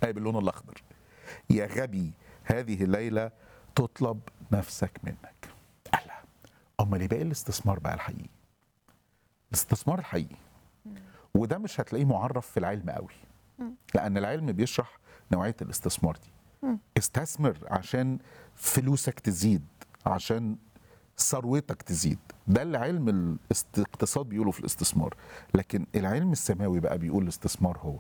هي باللون الاخضر يا غبي هذه الليله تطلب نفسك منك ألا امال يبقى ايه الاستثمار بقى الحقيقي الاستثمار الحقيقي وده مش هتلاقيه معرف في العلم قوي لان العلم بيشرح نوعيه الاستثمار دي استثمر عشان فلوسك تزيد عشان ثروتك تزيد ده اللي علم الاست- الاقتصاد بيقوله في الاستثمار لكن العلم السماوي بقى بيقول الاستثمار هو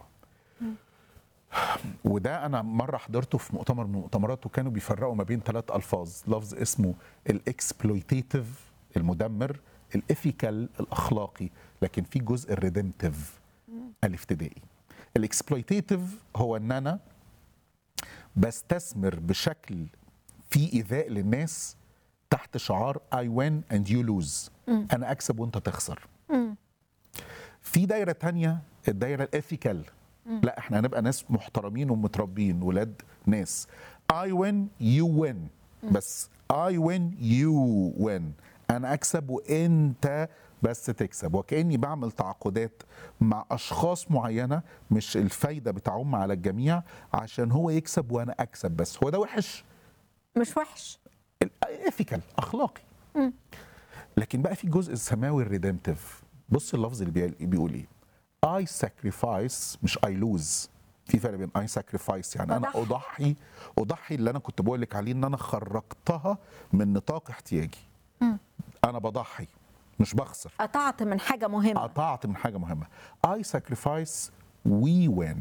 وده انا مره حضرته في مؤتمر من المؤتمرات وكانوا بيفرقوا ما بين ثلاث الفاظ لفظ اسمه الاكسبلويتيف المدمر الايثيكال الاخلاقي لكن في جزء الريدمتيف الافتدائي الاكسبلويتيف هو ان انا بستثمر بشكل في ايذاء للناس تحت شعار I win and you lose انا اكسب وانت تخسر في دايره تانية الدايره الاثيكال لا احنا هنبقى ناس محترمين ومتربين ولاد ناس I win you win بس I win you win انا اكسب وانت بس تكسب وكاني بعمل تعاقدات مع اشخاص معينه مش الفايده بتعم على الجميع عشان هو يكسب وانا اكسب بس هو ده وحش مش وحش الاثيكال اخلاقي لكن بقى في جزء السماوي الريدمتيف بص اللفظ اللي بي- بيقول ايه I sacrifice مش I lose في فرق بين I sacrifice يعني انا بضحي. اضحي اضحي اللي انا كنت بقول لك عليه ان انا خرجتها من نطاق احتياجي انا بضحي مش بخسر قطعت من حاجه مهمه قطعت من حاجه مهمه I sacrifice we win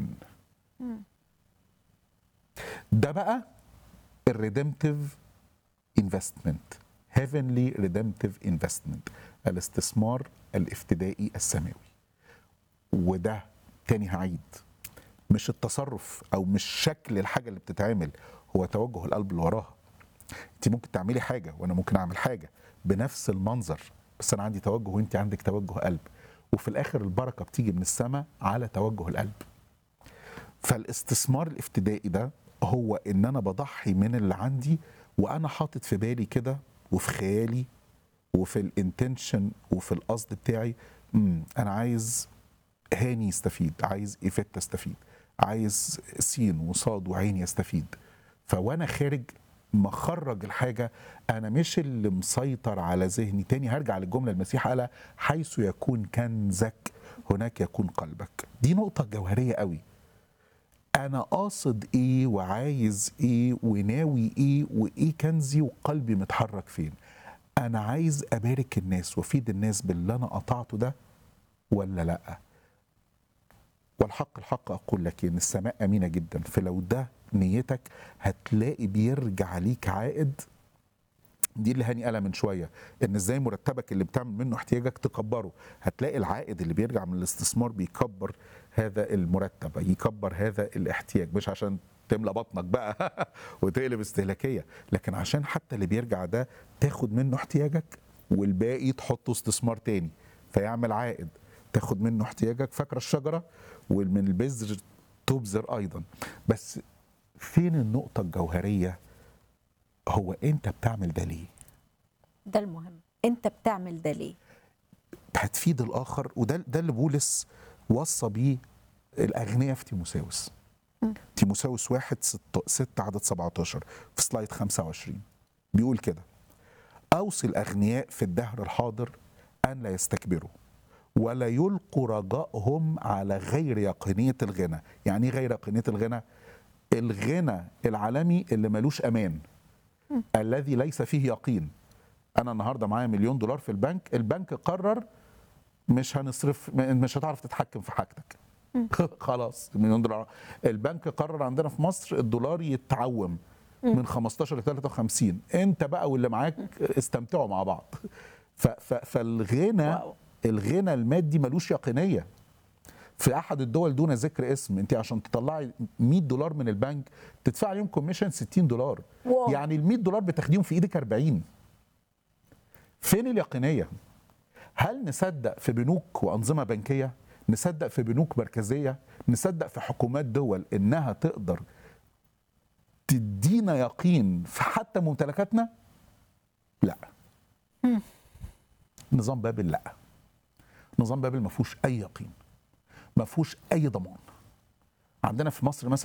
ده بقى الريدمتيف انفستمنت heavenly redemptive investment الاستثمار الافتدائي السماوي وده تاني هعيد مش التصرف او مش شكل الحاجه اللي بتتعمل هو توجه القلب اللي وراها انت ممكن تعملي حاجه وانا ممكن اعمل حاجه بنفس المنظر بس انا عندي توجه وانت عندك توجه قلب وفي الاخر البركه بتيجي من السماء على توجه القلب فالاستثمار الافتدائي ده هو ان انا بضحي من اللي عندي وانا حاطط في بالي كده وفي خيالي وفي الانتنشن وفي القصد بتاعي امم انا عايز هاني يستفيد عايز ايفيت تستفيد عايز سين وصاد وعين يستفيد فوانا خارج مخرج الحاجة أنا مش اللي مسيطر على ذهني تاني هرجع للجملة المسيح قالها حيث يكون كنزك هناك يكون قلبك دي نقطة جوهرية قوي انا قاصد ايه وعايز ايه وناوي ايه وايه كنزي وقلبي متحرك فين انا عايز ابارك الناس وافيد الناس باللي انا قطعته ده ولا لا والحق الحق اقول لك ان السماء امينه جدا فلو ده نيتك هتلاقي بيرجع ليك عائد دي اللي هاني قالها من شويه ان ازاي مرتبك اللي بتعمل منه احتياجك تكبره هتلاقي العائد اللي بيرجع من الاستثمار بيكبر هذا المرتب يكبر هذا الاحتياج مش عشان تملى بطنك بقى وتقلب استهلاكيه لكن عشان حتى اللي بيرجع ده تاخد منه احتياجك والباقي تحطه استثمار تاني فيعمل عائد تاخد منه احتياجك فاكره الشجره ومن البذر تبذر ايضا بس فين النقطه الجوهريه هو انت بتعمل ده ليه ده المهم انت بتعمل ده ليه هتفيد الاخر وده ده اللي بولس وصى بيه الاغنياء في تيموساوس تيموساوس واحد ست, ست عدد 17 في سلايد 25 بيقول كده اوصي الاغنياء في الدهر الحاضر ان لا يستكبروا ولا يلقوا رجائهم على غير يقينيه الغنى يعني ايه غير يقينيه الغنى الغنى العالمي اللي ملوش امان الذي ليس فيه يقين انا النهارده معايا مليون دولار في البنك البنك قرر مش هنصرف مش هتعرف تتحكم في حاجتك خلاص مليون دولار البنك قرر عندنا في مصر الدولار يتعوم من 15 ل 53 انت بقى واللي معاك استمتعوا مع بعض ف ف فالغنى واو. الغنى المادي ملوش يقينيه في احد الدول دون ذكر اسم انت عشان تطلعي 100 دولار من البنك تدفع لهم كوميشن 60 دولار واو. يعني ال 100 دولار بتاخديهم في ايدك 40 فين اليقينيه هل نصدق في بنوك وانظمه بنكيه نصدق في بنوك مركزيه نصدق في حكومات دول انها تقدر تدينا يقين في حتى ممتلكاتنا لا نظام بابل لا نظام بابل ما فيهوش اي يقين ما فيهوش اي ضمان عندنا في مصر مثلا